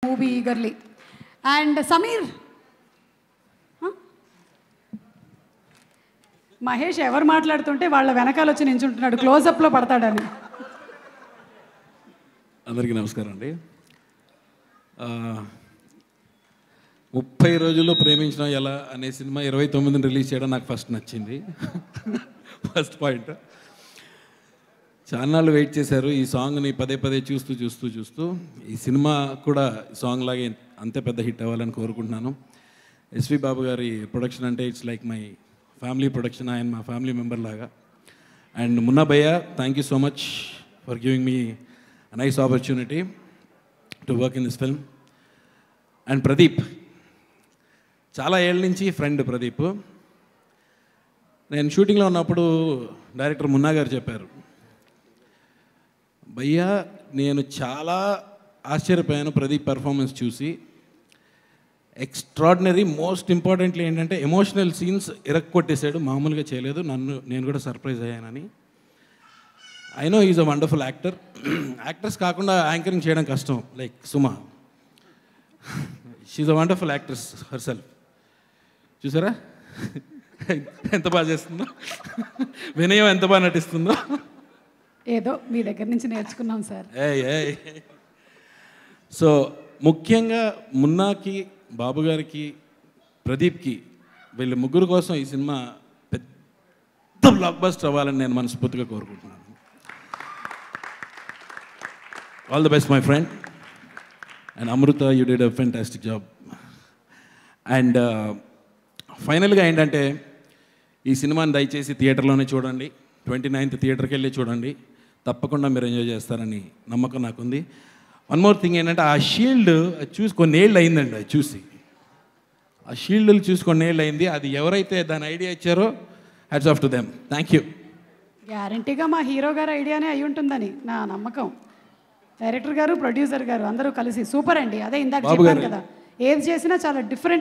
Movie eagerly and Sameer Huh? Mahesh ఎవరు మాట్లాడుతుంటే వాళ్ళ వెనకాల వచ్చి నించుంటున్నాడు క్లోజప్లో పడతాడని అందరికీ నమస్కారం అండి ఆ, ముప్పై రోజుల్లో ప్రేమించడం ఎలా అనే సినిమా ఇరవై తొమ్మిదిని రిలీజ్ చేయడం నాకు ఫస్ట్ నచ్చింది ఫస్ట్ పాయింట్ చాన్నాళ్ళు వెయిట్ చేశారు ఈ సాంగ్ని పదే పదే చూస్తూ చూస్తూ చూస్తూ ఈ సినిమా కూడా సాంగ్ లాగే అంతే పెద్ద హిట్ అవ్వాలని కోరుకుంటున్నాను ఎస్వి బాబు గారి ప్రొడక్షన్ అంటే it's like my family production ఆయన మా ఫ్యామిలీ మెంబర్ లాగా అండ్ మున్నా భయ్య thank you so much for giving me nice opportunity to work in this film and Pradeep చాలా ఏళ్ళ నుంచి ఫ్రెండ్ ప్రదీప్ నేను షూటింగ్లో ఉన్నప్పుడు డైరెక్టర్ మున్నా గారు చెప్పారు భయ్యా నేను చాలా ఆశ్చర్యపోయాను ప్రదీప్ పెర్ఫార్మెన్స్ చూసి ఎక్స్ట్రాడినరీ మోస్ట్ ఇంపార్టెంట్లీ ఏంటంటే ఎమోషనల్ సీన్స్ ఇరక్కొట్టేశాడు మామూలుగా చేయలేదు నన్ను నేను కూడా సర్ప్రైజ్ అయ్యానని I know is a wonderful actor actors కాకుండా యాంకరింగ్ చేయడం కష్టం like Suma she a wonderful actress herself చూసారా ఎంత బాగా చేస్తుందో వినయం ఎంత బాగా నటిస్తుందో ఏదో మీ దగ్గర నుంచి నేర్చుకున్నాం సార్ ఏయ్ ఏయ్ సో ముఖ్యంగా మున్నాకి బాబు గారికి ప్రదీప్కి వీళ్ళ ముగ్గురు కోసం ఈ సినిమా పెద్ద బ్లాక్ బస్టర్ అవ్వాలని నేను మనస్ఫూర్తిగా కోరుకుంటున్నాను all the best my friend and Amrita you did a fantastic job and ఫైనల్గా ఏంటంటే ఈ సినిమాని దయచేసి థియేటర్లోనే చూడండి ట్వంటీ నైన్త్ థియేటర్కి వెళ్ళి చూడండి తప్పకుండా మీరు ఎంజాయ్ చేస్తారని నమ్మకం నాకుంది వన్ మోర్ థింగ్ ఏంటంటే ఆ షీల్డ్ చూసి కొన్నేళ్ళు అయిందండి అది చూసి ఆ షీల్డ్లు చూసి కొన్నేళ్ళు అయింది అది ఎవరైతే దాని ఐడియా ఇచ్చారో hats off to them thank you గ్యారంటీగా మా హీరో గారు ఐడియానే అయి ఉంటుందని నా నమ్మకం డైరెక్టర్ గారు ప్రొడ్యూసర్ గారు అందరూ కలిసి సూపర్ అండి అదే ఇందాక బాబు చెప్పాను గారు. కదా ఏది చేసినా చాలా డిఫరెంట్